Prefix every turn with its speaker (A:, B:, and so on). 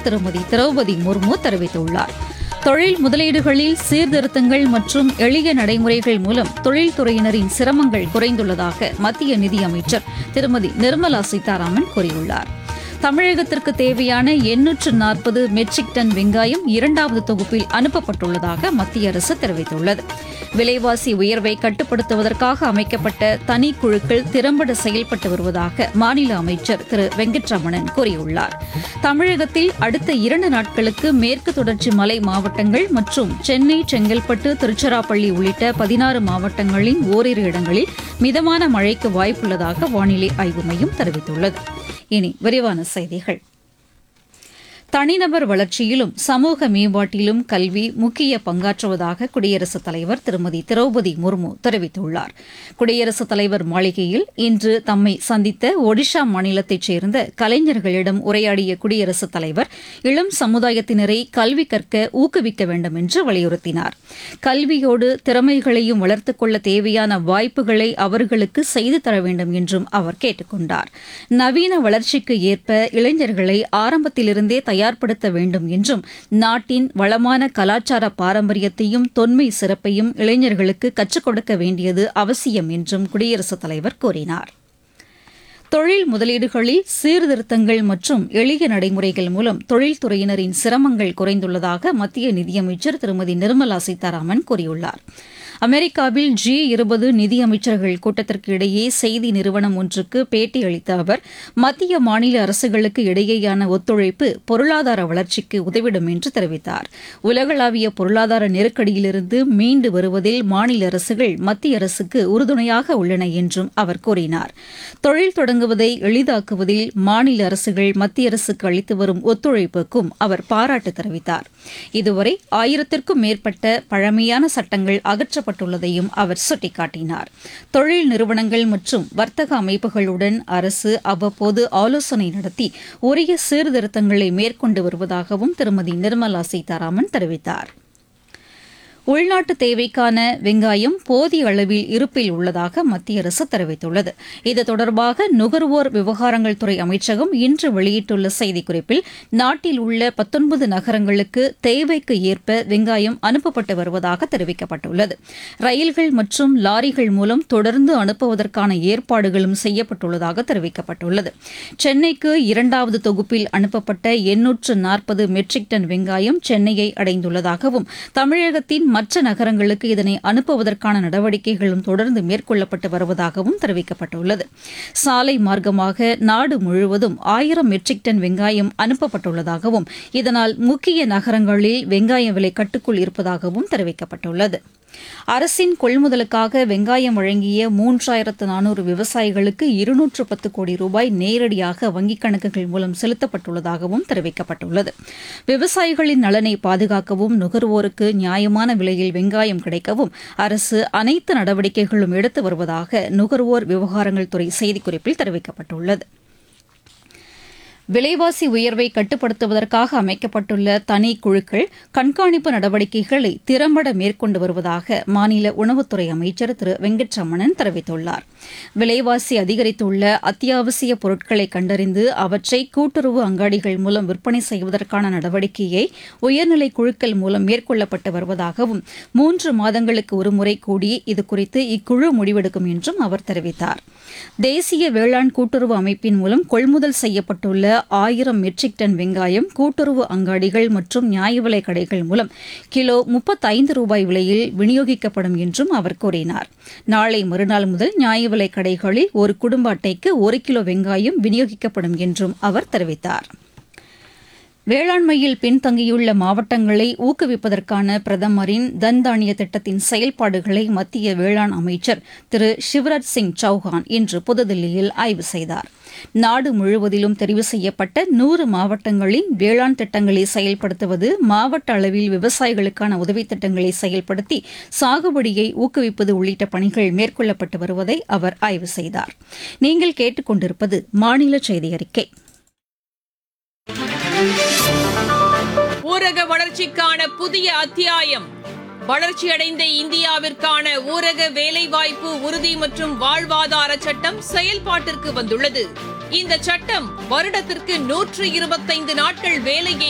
A: திருமதி திரௌபதி முர்மு தெரிவித்துள்ளார் தொழில் முதலீடுகளில் சீர்திருத்தங்கள் மற்றும் எளிய நடைமுறைகள் மூலம் தொழில்துறையினரின் சிரமங்கள் குறைந்துள்ளதாக மத்திய நிதியமைச்சர் திருமதி நிர்மலா சீதாராமன் கூறியுள்ளார் தமிழகத்திற்கு தேவையான எண்ணூற்று நாற்பது மெட்ரிக் டன் வெங்காயம் இரண்டாவது தொகுப்பில் அனுப்பப்பட்டுள்ளதாக மத்திய அரசு தெரிவித்துள்ளது விலைவாசி உயர்வை கட்டுப்படுத்துவதற்காக அமைக்கப்பட்ட தனிக்குழுக்கள் திறம்பட செயல்பட்டு வருவதாக மாநில அமைச்சர் திரு வெங்கட்ரமணன் கூறியுள்ளார் தமிழகத்தில் அடுத்த இரண்டு நாட்களுக்கு மேற்கு தொடர்ச்சி மலை மாவட்டங்கள் மற்றும் சென்னை செங்கல்பட்டு திருச்சிராப்பள்ளி உள்ளிட்ட பதினாறு மாவட்டங்களின் ஓரிரு இடங்களில் மிதமான மழைக்கு வாய்ப்புள்ளதாக வானிலை ஆய்வு மையம் தெரிவித்துள்ளது இனி விரிவான செய்திகள் தனிநபர் வளர்ச்சியிலும் சமூக மேம்பாட்டிலும் கல்வி முக்கிய பங்காற்றுவதாக குடியரசுத் தலைவர் திருமதி திரௌபதி முர்மு தெரிவித்துள்ளார் குடியரசுத் தலைவர் மாளிகையில் இன்று தம்மை சந்தித்த ஒடிஷா மாநிலத்தைச் சேர்ந்த கலைஞர்களிடம் உரையாடிய குடியரசுத் தலைவர் இளம் சமுதாயத்தினரை கல்வி கற்க ஊக்குவிக்க வேண்டும் என்று வலியுறுத்தினார் கல்வியோடு திறமைகளையும் வளர்த்துக் கொள்ள தேவையான வாய்ப்புகளை அவர்களுக்கு செய்து தர வேண்டும் என்றும் அவர் கேட்டுக் கொண்டார் நவீன வளர்ச்சிக்கு ஏற்ப இளைஞர்களை ஆரம்பத்திலிருந்தே தயார்படுத்த வேண்டும் என்றும் நாட்டின் வளமான கலாச்சார பாரம்பரியத்தையும் தொன்மை சிறப்பையும் இளைஞர்களுக்கு கற்றுக் கொடுக்க வேண்டியது அவசியம் என்றும் குடியரசுத் தலைவர் கூறினார் தொழில் முதலீடுகளில் சீர்திருத்தங்கள் மற்றும் எளிய நடைமுறைகள் மூலம் தொழில்துறையினரின் சிரமங்கள் குறைந்துள்ளதாக மத்திய நிதியமைச்சர் திருமதி நிர்மலா சீதாராமன் கூறியுள்ளார் அமெரிக்காவில் ஜி இருபது நிதியமைச்சர்கள் கூட்டத்திற்கு இடையே செய்தி நிறுவனம் ஒன்றுக்கு பேட்டியளித்த அவர் மத்திய மாநில அரசுகளுக்கு இடையேயான ஒத்துழைப்பு பொருளாதார வளர்ச்சிக்கு உதவிடும் என்று தெரிவித்தார் உலகளாவிய பொருளாதார நெருக்கடியிலிருந்து மீண்டு வருவதில் மாநில அரசுகள் மத்திய அரசுக்கு உறுதுணையாக உள்ளன என்றும் அவர் கூறினார் தொழில் தொடங்குவதை எளிதாக்குவதில் மாநில அரசுகள் மத்திய அரசுக்கு அளித்து வரும் ஒத்துழைப்புக்கும் அவர் பாராட்டு தெரிவித்தார் இதுவரை ஆயிரத்திற்கும் மேற்பட்ட பழமையான சட்டங்கள் அகற்றப்பட்டுள்ளதையும் அவர் சுட்டிக்காட்டினார் தொழில் நிறுவனங்கள் மற்றும் வர்த்தக அமைப்புகளுடன் அரசு அவ்வப்போது ஆலோசனை நடத்தி உரிய சீர்திருத்தங்களை மேற்கொண்டு வருவதாகவும் திருமதி நிர்மலா சீதாராமன் தெரிவித்தார் உள்நாட்டு தேவைக்கான வெங்காயம் போதிய அளவில் இருப்பில் உள்ளதாக மத்திய அரசு தெரிவித்துள்ளது இது தொடர்பாக நுகர்வோர் விவகாரங்கள் துறை அமைச்சகம் இன்று வெளியிட்டுள்ள செய்திக்குறிப்பில் நாட்டில் உள்ள பத்தொன்பது நகரங்களுக்கு தேவைக்கு ஏற்ப வெங்காயம் அனுப்பப்பட்டு வருவதாக தெரிவிக்கப்பட்டுள்ளது ரயில்கள் மற்றும் லாரிகள் மூலம் தொடர்ந்து அனுப்புவதற்கான ஏற்பாடுகளும் செய்யப்பட்டுள்ளதாக தெரிவிக்கப்பட்டுள்ளது சென்னைக்கு இரண்டாவது தொகுப்பில் அனுப்பப்பட்ட எண்ணூற்று நாற்பது மெட்ரிக் டன் வெங்காயம் சென்னையை அடைந்துள்ளதாகவும் தமிழகத்தின் மற்ற நகரங்களுக்கு இதனை அனுப்புவதற்கான நடவடிக்கைகளும் தொடர்ந்து மேற்கொள்ளப்பட்டு வருவதாகவும் தெரிவிக்கப்பட்டுள்ளது சாலை மார்க்கமாக நாடு முழுவதும் ஆயிரம் மெட்ரிக் டன் வெங்காயம் அனுப்பப்பட்டுள்ளதாகவும் இதனால் முக்கிய நகரங்களில் வெங்காய விலை கட்டுக்குள் இருப்பதாகவும் தெரிவிக்கப்பட்டுள்ளது அரசின் கொள்முதலுக்காக வெங்காயம் வழங்கிய மூன்றாயிரத்து நானூறு விவசாயிகளுக்கு இருநூற்று பத்து கோடி ரூபாய் நேரடியாக வங்கிக் கணக்குகள் மூலம் செலுத்தப்பட்டுள்ளதாகவும் தெரிவிக்கப்பட்டுள்ளது விவசாயிகளின் நலனை பாதுகாக்கவும் நுகர்வோருக்கு நியாயமான விலையில் வெங்காயம் கிடைக்கவும் அரசு அனைத்து நடவடிக்கைகளும் எடுத்து வருவதாக நுகர்வோர் விவகாரங்கள் துறை செய்திக்குறிப்பில் தெரிவிக்கப்பட்டுள்ளது விலைவாசி உயர்வை கட்டுப்படுத்துவதற்காக அமைக்கப்பட்டுள்ள தனி குழுக்கள் கண்காணிப்பு நடவடிக்கைகளை திறம்பட மேற்கொண்டு வருவதாக மாநில உணவுத்துறை அமைச்சர் திரு வெங்கட்ரமணன் தெரிவித்துள்ளார் விலைவாசி அதிகரித்துள்ள அத்தியாவசிய பொருட்களை கண்டறிந்து அவற்றை கூட்டுறவு அங்காடிகள் மூலம் விற்பனை செய்வதற்கான நடவடிக்கையை உயர்நிலை குழுக்கள் மூலம் மேற்கொள்ளப்பட்டு வருவதாகவும் மூன்று மாதங்களுக்கு ஒருமுறை கூடி இதுகுறித்து இக்குழு முடிவெடுக்கும் என்றும் அவர் தெரிவித்தார் தேசிய வேளாண் கூட்டுறவு அமைப்பின் மூலம் கொள்முதல் செய்யப்பட்டுள்ள ஆயிரம் மெட்ரிக் டன் வெங்காயம் கூட்டுறவு அங்காடிகள் மற்றும் நியாய விலை கடைகள் மூலம் கிலோ முப்பத்தைந்து ரூபாய் விலையில் விநியோகிக்கப்படும் என்றும் அவர் கூறினார் நாளை மறுநாள் முதல் நியாய விலை கடைகளில் ஒரு குடும்ப அட்டைக்கு ஒரு கிலோ வெங்காயம் விநியோகிக்கப்படும் என்றும் அவர் தெரிவித்தார் வேளாண்மையில் பின்தங்கியுள்ள மாவட்டங்களை ஊக்குவிப்பதற்கான பிரதமரின் தன் தானிய திட்டத்தின் செயல்பாடுகளை மத்திய வேளாண் அமைச்சர் திரு சிவராஜ் சிங் சௌஹான் இன்று புதுதில்லியில் ஆய்வு செய்தார் நாடு முழுவதிலும் தெரிவு செய்யப்பட்ட நூறு மாவட்டங்களின் வேளாண் திட்டங்களை செயல்படுத்துவது மாவட்ட அளவில் விவசாயிகளுக்கான உதவித் திட்டங்களை செயல்படுத்தி சாகுபடியை ஊக்குவிப்பது உள்ளிட்ட பணிகள் மேற்கொள்ளப்பட்டு வருவதை அவர் ஆய்வு செய்தார் நீங்கள் கேட்டுக்கொண்டிருப்பது மாநில செய்தி அறிக்கை
B: ஊரக வளர்ச்சிக்கான புதிய அத்தியாயம் வளர்ச்சியடைந்த இந்தியாவிற்கான ஊரக வேலைவாய்ப்பு உறுதி மற்றும் வாழ்வாதார சட்டம் செயல்பாட்டிற்கு வந்துள்ளது இந்த சட்டம் வருடத்திற்கு நூற்று இருபத்தைந்து நாட்கள் வேலையை